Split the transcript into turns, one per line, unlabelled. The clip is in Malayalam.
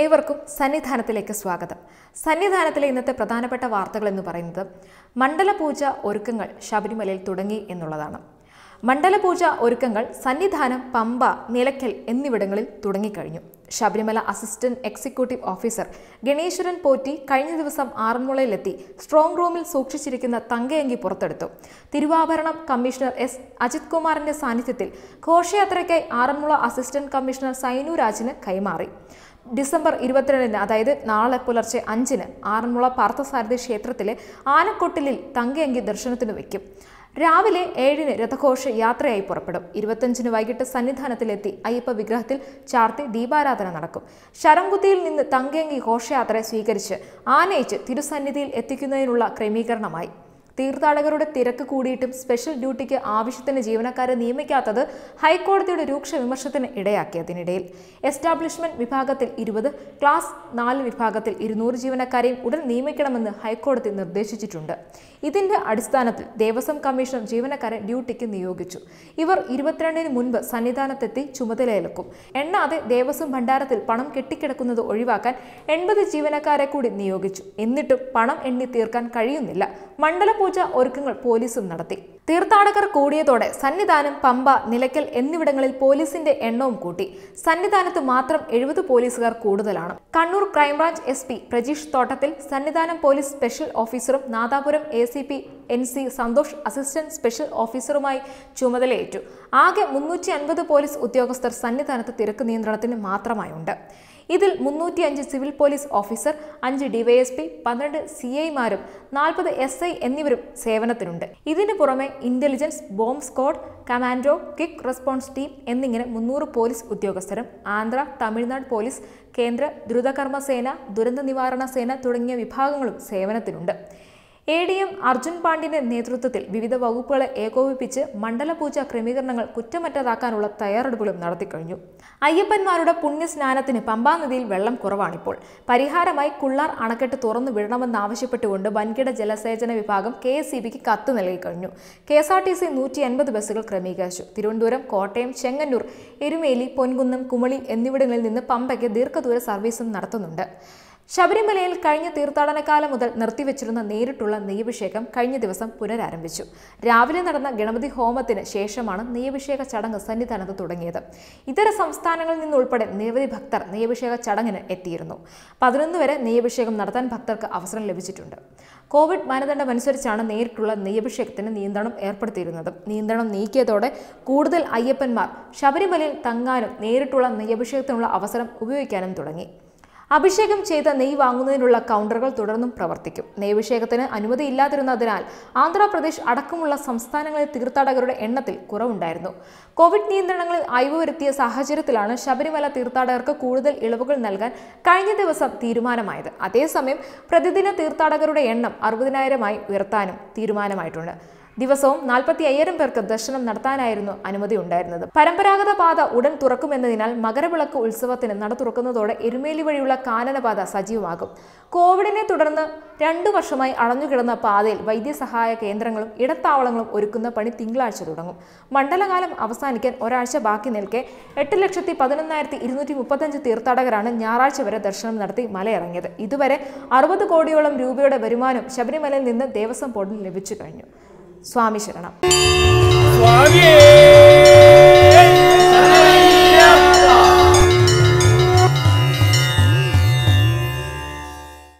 ഏവർക്കും സന്നിധാനത്തിലേക്ക് സ്വാഗതം സന്നിധാനത്തിലെ ഇന്നത്തെ പ്രധാനപ്പെട്ട വാർത്തകൾ എന്ന് പറയുന്നത് മണ്ഡലപൂജ ഒരുക്കങ്ങൾ ശബരിമലയിൽ തുടങ്ങി എന്നുള്ളതാണ് മണ്ഡലപൂജ ഒരുക്കങ്ങൾ സന്നിധാനം പമ്പ നിലയ്ക്കൽ എന്നിവിടങ്ങളിൽ തുടങ്ങിക്കഴിഞ്ഞു Sabarimala assistant executive officer Ganeshwaran Potti കഴിഞ്ഞ ദിവസം ആറന്മുളയിലെത്തി സ്ട്രോങ് റൂമിൽ സൂക്ഷിച്ചിരിക്കുന്ന തങ്കയങ്കി പുറത്തെടുത്തു തിരുവാഭരണം കമ്മീഷണർ എസ് അജിത് കുമാറിന്റെ സാന്നിധ്യത്തിൽ ഘോഷയാത്രയ്ക്കായി ആറന്മുള അസിസ്റ്റന്റ് കമ്മീഷണർ സൈനു രാജിന് കൈമാറി ഡിസംബർ ഇരുപത്തിരണ്ടിന് അതായത് നാളെ പുലർച്ചെ അഞ്ചിന് ആറന്മുള പാർത്ഥസാരഥി ക്ഷേത്രത്തിലെ ആനക്കൊട്ടിലിൽ തങ്കയങ്കി ദർശനത്തിന് വയ്ക്കും രാവിലെ ഏഴിന് രഥഘോഷ യാത്രയായി പുറപ്പെടും ഇരുപത്തഞ്ചിന് വൈകിട്ട് സന്നിധാനത്തിലെത്തി അയ്യപ്പ വിഗ്രഹത്തിൽ ചാർത്തി ദീപാരാധന നടക്കും ശരംകുത്തിയിൽ നിന്ന് തങ്കയങ്കി ഘോഷയാത്രയെ സ്വീകരിച്ച് ആനയിച്ച് തിരുസന്നിധിയിൽ എത്തിക്കുന്നതിനുള്ള ക്രമീകരണമായി തീർത്ഥാടകരുടെ തിരക്ക് കൂടിയിട്ടും സ്പെഷ്യൽ ഡ്യൂട്ടിക്ക് ആവശ്യത്തിന് ജീവനക്കാരെ നിയമിക്കാത്തത് ഹൈക്കോടതിയുടെ രൂക്ഷ വിമർശനത്തിന് ഇടയാക്കിയതിനിടയിൽ എസ്റ്റാബ്ലിഷ്മെന്റ് വിഭാഗത്തിൽ ഇരുപത് ക്ലാസ് നാല് വിഭാഗത്തിൽ ഇരുന്നൂറ് ജീവനക്കാരെയും ഉടൻ നിയമിക്കണമെന്ന് ഹൈക്കോടതി നിർദ്ദേശിച്ചിട്ടുണ്ട് ഇതിന്റെ അടിസ്ഥാനത്തിൽ ദേവസ്വം കമ്മീഷണർ ജീവനക്കാരെ ഡ്യൂട്ടിക്ക് നിയോഗിച്ചു ഇവർ ഇരുപത്തിരണ്ടിന് മുൻപ് സന്നിധാനത്തെത്തി ചുമതലയേൽക്കും എണ്ണാതെ ദേവസ്വം ഭണ്ഡാരത്തിൽ പണം കെട്ടിക്കിടക്കുന്നത് ഒഴിവാക്കാൻ എൺപത് ജീവനക്കാരെ കൂടി നിയോഗിച്ചു എന്നിട്ടും പണം എണ്ണി തീർക്കാൻ കഴിയുന്നില്ല മണ്ഡലപൂജ ഒരുക്കങ്ങൾ പോലീസും നടത്തി തീർത്ഥാടകർ കൂടിയതോടെ സന്നിധാനം പമ്പ നിലയ്ക്കൽ എന്നിവിടങ്ങളിൽ പോലീസിന്റെ എണ്ണവും കൂട്ടി സന്നിധാനത്ത് മാത്രം എഴുപത് പോലീസുകാർ കൂടുതലാണ് Kannur crime branch S P Prajeesh Thottathil Sannidhanam police special ഓഫീസറും Nadapuram A C P N C Santhosh assistant special ഓഫീസറുമായി ചുമതലയേറ്റു ആകെ മുന്നൂറ്റി അൻപത് പോലീസ് ഉദ്യോഗസ്ഥർ സന്നിധാനത്ത് തിരക്ക് നിയന്ത്രണത്തിന് മാത്രമായുണ്ട് ഇതിൽ മുന്നൂറ്റി അഞ്ച് സിവിൽ പോലീസ് ഓഫീസർ അഞ്ച് ഡിവൈഎസ്പി പന്ത്രണ്ട് സി ഐമാരും നാൽപ്പത് എസ് ഐ എന്നിവരും സേവനത്തിനുണ്ട് ഇതിനു പുറമെ intelligence bomb squad commando quick response team എന്നിങ്ങനെ മുന്നൂറ് പോലീസ് ഉദ്യോഗസ്ഥരും ആന്ധ്ര തമിഴ്നാട് പോലീസ് കേന്ദ്ര ദ്രുതകർമ്മ സേന ദുരന്ത നിവാരണ സേന തുടങ്ങിയ വിഭാഗങ്ങളും സേവനത്തിനുണ്ട് എ ഡി എം അർജുൻ പാണ്ഡ്യന്റെ നേതൃത്വത്തിൽ വിവിധ വകുപ്പുകളെ ഏകോപിപ്പിച്ച് മണ്ഡലപൂജ ക്രമീകരണങ്ങൾ കുറ്റമറ്റതാക്കാനുള്ള തയ്യാറെടുപ്പുകളും നടത്തിക്കഴിഞ്ഞു അയ്യപ്പന്മാരുടെ പുണ്യസ്നാനത്തിന് പമ്പാ നദിയിൽ വെള്ളം കുറവാണിപ്പോൾ പരിഹാരമായി കുള്ളാർ അണക്കെട്ട് തുറന്നു വിടണമെന്നാവശ്യപ്പെട്ടുകൊണ്ട് വൻകിട ജലസേചന വിഭാഗം കെ എസ് സി ബിക്ക് കത്ത് നൽകിക്കഴിഞ്ഞു K S R T C നൂറ്റി അൻപത് ബസ്സുകൾ ക്രമീകരിച്ചു തിരുവനന്തപുരം കോട്ടയം ചെങ്ങന്നൂർ എരുമേലി പൊൻകുന്നം കുമളി എന്നിവിടങ്ങളിൽ നിന്ന് പമ്പയ്ക്ക് ദീർഘദൂര സർവീസും നടത്തുന്നുണ്ട് ശബരിമലയിൽ കഴിഞ്ഞ തീർത്ഥാടനകാലം മുതൽ നിർത്തിവെച്ചിരുന്ന നേരിട്ടുള്ള നെയ്യഭിഷേകം കഴിഞ്ഞ ദിവസം പുനരാരംഭിച്ചു രാവിലെ നടന്ന ഗണപതി ഹോമത്തിന് ശേഷമാണ് നെയ്യഭിഷേക ചടങ്ങ് സന്നിധാനത്ത് തുടങ്ങിയത് ഇതര സംസ്ഥാനങ്ങളിൽ നിന്നുൾപ്പെടെ നിരവധി ഭക്തർ നെയ്യഭിഷേക ചടങ്ങിന് എത്തിയിരുന്നു പതിനൊന്ന് വരെ നെയ്യഭിഷേകം നടത്താൻ ഭക്തർക്ക് അവസരം ലഭിച്ചിട്ടുണ്ട് കോവിഡ് മാനദണ്ഡമനുസരിച്ചാണ് നേരിട്ടുള്ള നെയ്യഭിഷേകത്തിന് നിയന്ത്രണം ഏർപ്പെടുത്തിയിരുന്നത് നിയന്ത്രണം നീക്കിയതോടെ കൂടുതൽ അയ്യപ്പന്മാർ ശബരിമലയിൽ തങ്ങാനും നേരിട്ടുള്ള നെയ്യഭിഷേകത്തിനുള്ള അവസരം ഉപയോഗിക്കാനും തുടങ്ങി അഭിഷേകം ചെയ്ത നെയ്യ് വാങ്ങുന്നതിനുള്ള കൗണ്ടറുകൾ തുടർന്നും പ്രവർത്തിക്കും നെയ്യഭിഷേകത്തിന് അനുമതിയില്ലാതിരുന്നതിനാൽ ആന്ധ്രാപ്രദേശ് അടക്കമുള്ള സംസ്ഥാനങ്ങളിലെ തീർത്ഥാടകരുടെ എണ്ണത്തിൽ കുറവുണ്ടായിരുന്നു കോവിഡ് നിയന്ത്രണങ്ങളിൽ അയവ് വരുത്തിയ സാഹചര്യത്തിലാണ് ശബരിമല തീർത്ഥാടകർക്ക് കൂടുതൽ ഇളവുകൾ നൽകാൻ കഴിഞ്ഞ ദിവസം തീരുമാനമായത് അതേസമയം പ്രതിദിന തീർത്ഥാടകരുടെ എണ്ണം അറുപതിനായിരമായി ഉയർത്താനും തീരുമാനമായിട്ടുണ്ട് ദിവസവും നാൽപ്പത്തി അയ്യായിരം പേർക്ക് ദർശനം നടത്താനായിരുന്നു അനുമതി ഉണ്ടായിരുന്നത് പരമ്പരാഗത പാത ഉടൻ തുറക്കുമെന്നതിനാൽ മകരവിളക്ക് ഉത്സവത്തിന് നട തുറക്കുന്നതോടെ എരുമേലി വഴിയുള്ള കാനനപാത സജീവമാകും കോവിഡിനെ തുടർന്ന് രണ്ടു വർഷമായി അടഞ്ഞുകിടന്ന പാതയിൽ വൈദ്യസഹായ കേന്ദ്രങ്ങളും ഇടത്താവളങ്ങളും ഒരുക്കുന്ന പണി തിങ്കളാഴ്ച തുടങ്ങും മണ്ഡലകാലം അവസാനിക്കാൻ ഒരാഴ്ച ബാക്കി നിൽക്കെ എട്ട് ലക്ഷത്തി പതിനൊന്നായിരത്തി ഇരുന്നൂറ്റി മുപ്പത്തഞ്ച് തീർത്ഥാടകരാണ് ഞായറാഴ്ച വരെ ദർശനം നടത്തി മലയിറങ്ങിയത് ഇതുവരെ അറുപത് കോടിയോളം രൂപയുടെ വരുമാനം ശബരിമലയിൽ നിന്ന് ദേവസ്വം ബോർഡിന് ലഭിച്ചു കഴിഞ്ഞു സ്വാമി ശരണം
സ്വാമിയേ